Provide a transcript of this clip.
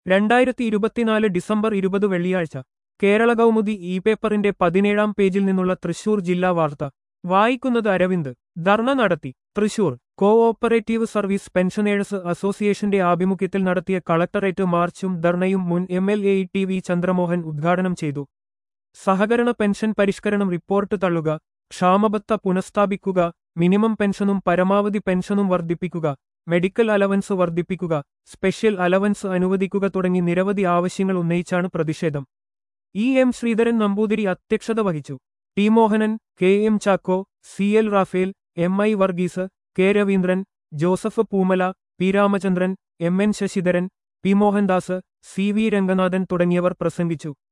രണ്ടായിരത്തി ഇരുപത്തിനാല് ഡിസംബർ ഇരുപത് വെള്ളിയാഴ്ച കേരള കൗമുദി ഇ പേപ്പറിന്റെ പതിനേഴാം പേജിൽ നിന്നുള്ള തൃശൂർ ജില്ലാ വാർത്ത വായിക്കുന്നത് അരവിന്ദ് ധർണ നടത്തി Thrissur cooperative service pensioners അസോസിയേഷന്റെ ആഭിമുഖ്യത്തിൽ നടത്തിയ കളക്ടറേറ്റ് മാർച്ചും ധർണയും മുൻ M L A T V Chandramohan ഉദ്ഘാടനം ചെയ്തു സഹകരണ പെൻഷൻ പരിഷ്കരണം റിപ്പോർട്ട് തള്ളുക ക്ഷാമബത്ത പുനഃസ്ഥാപിക്കുക മിനിമം പെൻഷനും പരമാവധി പെൻഷനും വർദ്ധിപ്പിക്കുക മെഡിക്കൽ അലവൻസ് വർദ്ധിപ്പിക്കുക സ്പെഷ്യൽ അലവൻസ് അനുവദിക്കുക തുടങ്ങി നിരവധി ആവശ്യങ്ങൾ ഉന്നയിച്ചാണ് പ്രതിഷേധം ഇ എം ശ്രീധരൻ നമ്പൂതിരി അധ്യക്ഷത വഹിച്ചു T Mohanan K M Chacko C L Raphael M I Varghese K Raveendran Joseph Poomala P Ramachandran M N Sasidharan P Mohandas C V Ranganathan തുടങ്ങിയവർ പ്രസംഗിച്ചു